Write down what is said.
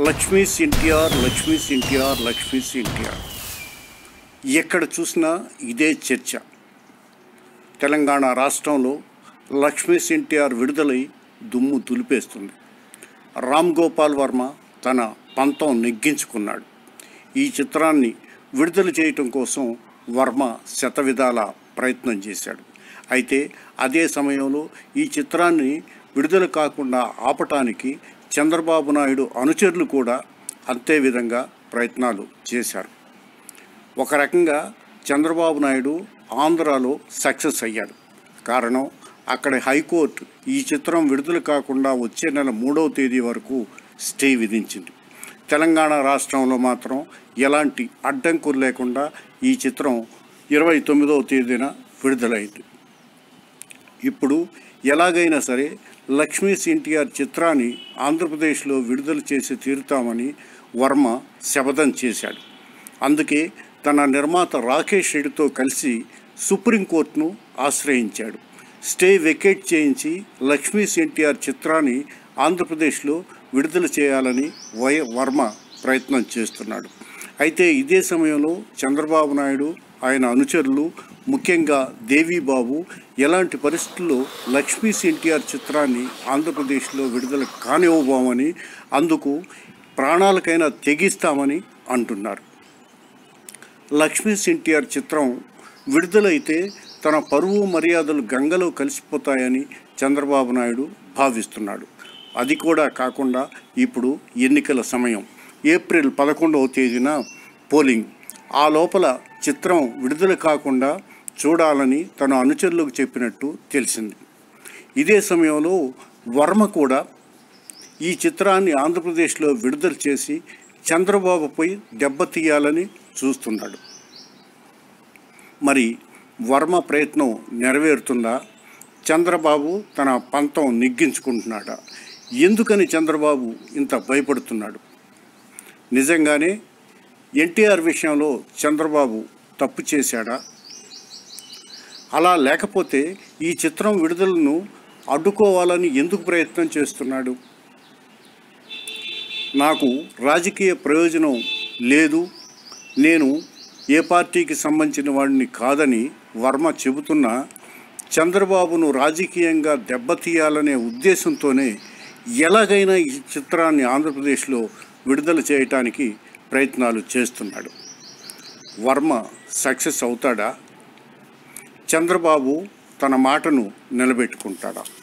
లక్ష్మీస్ ఎన్టీఆర్ లక్ష్మీస్ ఎన్టీఆర్ లక్ష్మీస్ ఎన్టీఆర్ ఎక్కడ చూసినా ఇదే చర్చ తెలంగాణ రాష్ట్రంలో లక్ష్మీస్ ఎన్టీఆర్ విడుదలై దుమ్ము దులిపేస్తుంది రామ్ గోపాల్ వర్మ తన పంతం నెగ్గించుకున్నాడు ఈ చిత్రాన్ని విడుదల చేయటం కోసం వర్మ శతవిధాల ప్రయత్నం చేశాడు అయితే అదే సమయంలో ఈ చిత్రాన్ని విడుదల కాకుండా ఆపటానికి చంద్రబాబు నాయుడు అనుచరులు కూడా అంతే విధంగా ప్రయత్నాలు చేశారు ఒక రకంగా చంద్రబాబు నాయుడు ఆంధ్రాలో సక్సెస్ అయ్యాడు కారణం అక్కడ హైకోర్టు ఈ చిత్రం విడుదల కాకుండా వచ్చే నెల మూడవ తేదీ వరకు స్టే విధించింది తెలంగాణ రాష్ట్రంలో మాత్రం ఎలాంటి అడ్డంకులు లేకుండా ఈ చిత్రం ఇరవై తొమ్మిదవ తేదీన విడుదలైంది ఇప్పుడు ఎలాగైనా సరే లక్ష్మీస్ ఎన్టీఆర్ చిత్రాన్ని ఆంధ్రప్రదేశ్లో విడుదల చేసి తీరుతామని వర్మ శపథం చేశాడు అందుకే తన నిర్మాత రాకేష్ రెడ్డితో కలిసి సుప్రీంకోర్టును ఆశ్రయించాడు స్టే వెకేట్ చేయించి లక్ష్మీస్ ఎన్టీఆర్ చిత్రాన్ని ఆంధ్రప్రదేశ్లో విడుదల చేయాలని వై వర్మ ప్రయత్నం చేస్తున్నాడు అయితే ఇదే సమయంలో చంద్రబాబు నాయుడు ఆయన అనుచరులు ముఖ్యంగా దేవీబాబు ఎలాంటి పరిస్థితుల్లో లక్ష్మీస్ ఎన్టీఆర్ చిత్రాన్ని ఆంధ్రప్రదేశ్లో విడుదల కానివ్వబోమని అందుకు ప్రాణాలకైనా తెగిస్తామని అంటున్నారు లక్ష్మీస్ ఎన్టీఆర్ చిత్రం విడుదలైతే తన పరువు మర్యాదలు గంగలో కలిసిపోతాయని చంద్రబాబు నాయుడు భావిస్తున్నాడు అది కూడా కాకుండా ఇప్పుడు ఎన్నికల సమయం ఏప్రిల్ పదకొండవ తేదీన పోలింగ్ ఆ లోపల చిత్రం విడుదల కాకుండా చూడాలని తన అనుచరులకు చెప్పినట్టు తెలిసింది ఇదే సమయంలో వర్మ కూడా ఈ చిత్రాన్ని ఆంధ్రప్రదేశ్లో విడుదల చేసి చంద్రబాబుపై దెబ్బతీయాలని చూస్తున్నాడు మరి వర్మ ప్రయత్నం నెరవేరుతుందా చంద్రబాబు తన పంతం నెగ్గించుకుంటున్నాడా ఎందుకని చంద్రబాబు ఇంత భయపడుతున్నాడు నిజంగానే ఎన్టీఆర్ విషయంలో చంద్రబాబు తప్పు చేశాడా అలా లేకపోతే ఈ చిత్రం విడుదలను అడ్డుకోవాలని ఎందుకు ప్రయత్నం చేస్తున్నాడు నాకు రాజకీయ ప్రయోజనం లేదు నేను ఏ పార్టీకి సంబంధించిన వాడిని కాదని వర్మ చెబుతున్నా చంద్రబాబును రాజకీయంగా దెబ్బతీయాలనే ఉద్దేశంతోనే ఎలాగైనా ఈ చిత్రాన్ని ఆంధ్రప్రదేశ్లో విడుదల చేయటానికి ప్రయత్నాలు చేస్తున్నాడు వర్మ సక్సెస్ అవుతాడా చంద్రబాబు తన మాటను నిలబెట్టుకుంటాడా